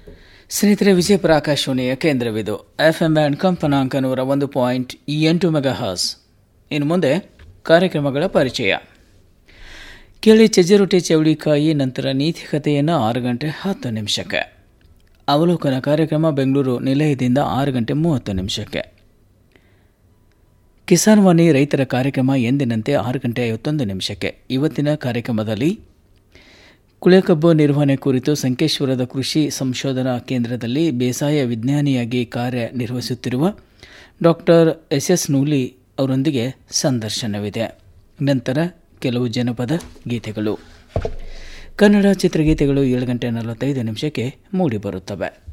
ಸ್ನೇಹಿತರೆ ವಿಜಯಪುರ ಆಕಾಶವಾಣಿಯ ಕೇಂದ್ರವಿದು F M band ಕಂಪನಾಂಕ ನೂರ ಒಂದು ಪಾಯಿಂಟ್ ಎಂಟು ಮೆಗಾ ಹಾಸ್ ಇನ್ನು ಮುಂದೆ ಕಾರ್ಯಕ್ರಮಗಳ ಪರಿಚಯ ಕೇಳಿ ಚಜ್ಜರೊಟ್ಟಿ ಚೌಳಿಕಾಯಿ ನಂತರ ನೀತಿಕತೆಯನ್ನು ಆರು ಗಂಟೆ ಹತ್ತು ನಿಮಿಷಕ್ಕೆ ಅವಲೋಕನ ಕಾರ್ಯಕ್ರಮ ಬೆಂಗಳೂರು ನಿಲಯದಿಂದ ಆರು ಗಂಟೆ ಮೂವತ್ತು ನಿಮಿಷಕ್ಕೆ ಕಿಸಾನ್ ವಾಣಿ ರೈತರ ಕಾರ್ಯಕ್ರಮ ಎಂದಿನಂತೆ ಆರು ಗಂಟೆ ಐವತ್ತೊಂದು ನಿಮಿಷಕ್ಕೆ ಇವತ್ತಿನ ಕಾರ್ಯಕ್ರಮದಲ್ಲಿ ಕುಳೆಕಬ್ಬು ನಿರ್ವಹಣೆ ಕುರಿತು ಸಂಕೇಶ್ವರದ ಕೃಷಿ ಸಂಶೋಧನಾ ಕೇಂದ್ರದಲ್ಲಿ ಬೇಸಾಯ ವಿಜ್ಞಾನಿಯಾಗಿ ಕಾರ್ಯನಿರ್ವಹಿಸುತ್ತಿರುವ ಡಾಕ್ಟರ್ ಎಸ್ ಎಸ್ ನೂಲಿ ಅವರೊಂದಿಗೆ ಸಂದರ್ಶನವಿದೆ ನಂತರ ಕೆಲವು ಜನಪದ ಗೀತೆಗಳು ಕನ್ನಡ ಚಿತ್ರಗೀತೆಗಳು ಏಳು ಗಂಟೆ ನಲವತ್ತೈದು ನಿಮಿಷಕ್ಕೆ ಮೂಡಿಬರುತ್ತವೆ